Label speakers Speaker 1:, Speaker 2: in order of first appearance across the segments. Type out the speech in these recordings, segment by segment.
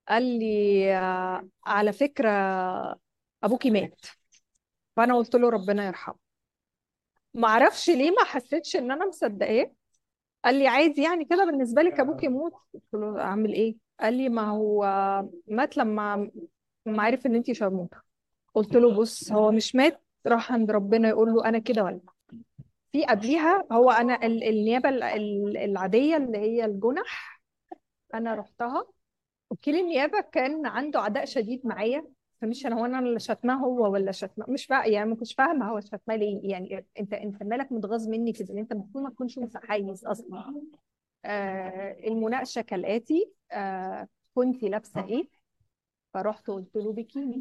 Speaker 1: قال لي آه، على فكرة أبوكي مات فأنا قلت له ربنا يرحمه ما اعرفش ليه ما حسيتش ان انا مصدقاه قال لي عادي يعني كده بالنسبة لك أبوك يموت قلت له أعمل إيه قال لي ما هو مات لما لما عرف إن أنتي شرموطة قلت له بص هو مش مات راح عند ربنا يقول له أنا كده ولا في قبليها هو أنا ال- النيابة ال- ال- العادية اللي هي الجنح أنا رحتها وكيل النيابة كان عنده عداء شديد معايا فمش انا هو انا اللي شتماه هو ولا شتماه مش بقى يعني ما كنتش فاهمه هو شتماه ليه يعني انت انت مالك متغاظ مني كده انت المفروض ما تكونش متحيز اصلا آه المناقشه كالاتي آه كنت لابسه ايه فرحت قلت له بيكيني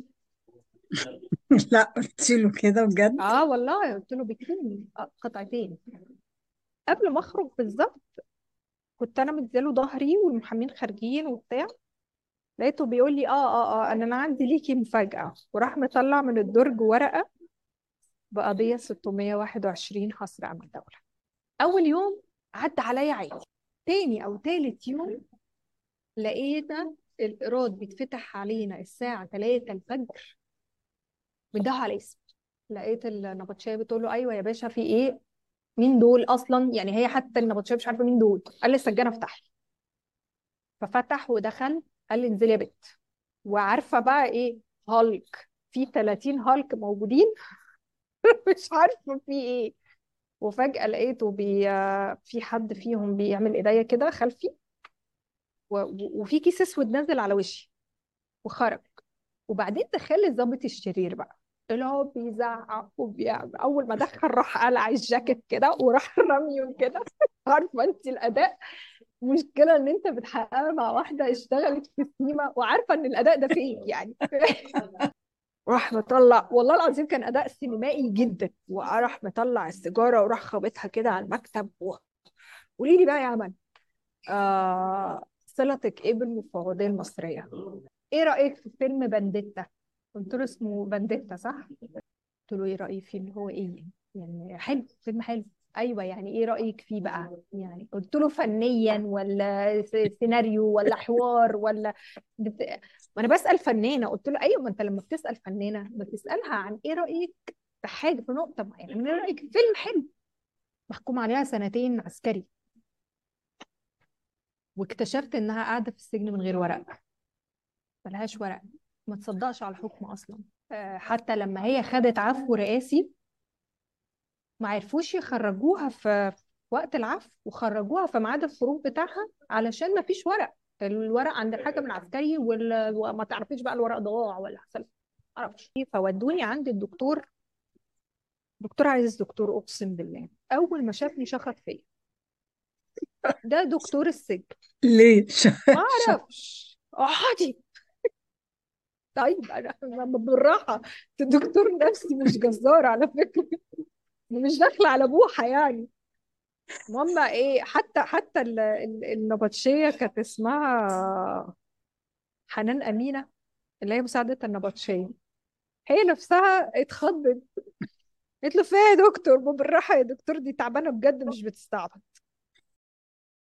Speaker 2: لا قلت له كده بجد
Speaker 1: اه والله قلت له بيكيني آه قطعتين قبل ما اخرج بالظبط كنت انا مديله ظهري والمحامين خارجين وبتاع لقيته بيقول لي اه اه اه انا أنا عندي ليكي مفاجأة وراح مطلع من الدرج ورقة بقضية 621 حصر أمن دولة أول يوم عدى عليا عادي تاني أو تالت يوم لقينا الإيراد بيتفتح علينا الساعة 3 الفجر بنده على اسم لقيت النبطشية بتقول له أيوة يا باشا في إيه مين دول أصلا يعني هي حتى النبطشية مش عارفة مين دول قال لي السجانة افتح لي ففتح ودخل قال لي انزلي يا بت وعارفة بقى إيه هالك في 30 هالك موجودين مش عارفة في إيه وفجأة لقيته بي... في حد فيهم بيعمل ايديا كده خلفي و... و- وفي كيس اسود نازل على وشي وخرج وبعدين دخل لي الضابط الشرير بقى اللي هو بيزعق وبيعمل اول ما دخل راح قلع الجاكيت كده وراح رميه كده عارفه انت الاداء مشكله ان انت بتحققها مع واحده اشتغلت في السينما وعارفه ان الاداء ده فيك يعني راح مطلع والله العظيم كان اداء سينمائي جدا وراح مطلع السيجاره وراح خابطها كده على المكتب و... قولي لي بقى يا عمل آه صلتك ايه بالمفوضيه المصريه ايه رايك في فيلم بانديتا قلت له اسمه بانديتا صح قلت له ايه رايي فيه اللي هو ايه يعني حلو فيلم حلو ايوه يعني ايه رايك فيه بقى يعني قلت له فنيا ولا س- سيناريو ولا حوار ولا بت... ما انا بسال فنانه قلت له ايوه ما انت لما بتسال فنانه بتسالها عن ايه رايك في حاجه في نقطه معينه ايه رايك في فيلم حلو محكوم عليها سنتين عسكري واكتشفت انها قاعده في السجن من غير ورق ملهاش ورق ما تصدقش على الحكم اصلا آه، حتى لما هي خدت عفو رئاسي ما عرفوش يخرجوها في في وقت العفو وخرجوها في ميعاد الخروج بتاعها علشان ما فيش ورق الورق عند الحكم العسكري وال... وما تعرفيش بقى الورق ضاع ولا حصل معرفش فودوني عند الدكتور دكتور عايز دكتور اقسم بالله اول ما شافني شخط فيا ده دكتور السجن
Speaker 2: ليه ش...
Speaker 1: ما اعرفش اقعدي طيب انا أنا بالراحه الدكتور نفسي مش جزار على فكره مش داخله على بوحه يعني المهم ايه حتى حتى ال- ال- النبطشيه كانت اسمها حنان امينه اللي هي مساعده النبطشيه هي نفسها اتخضت قلت له فيها يا دكتور بالراحه يا دكتور دي تعبانه بجد مش بتستعبط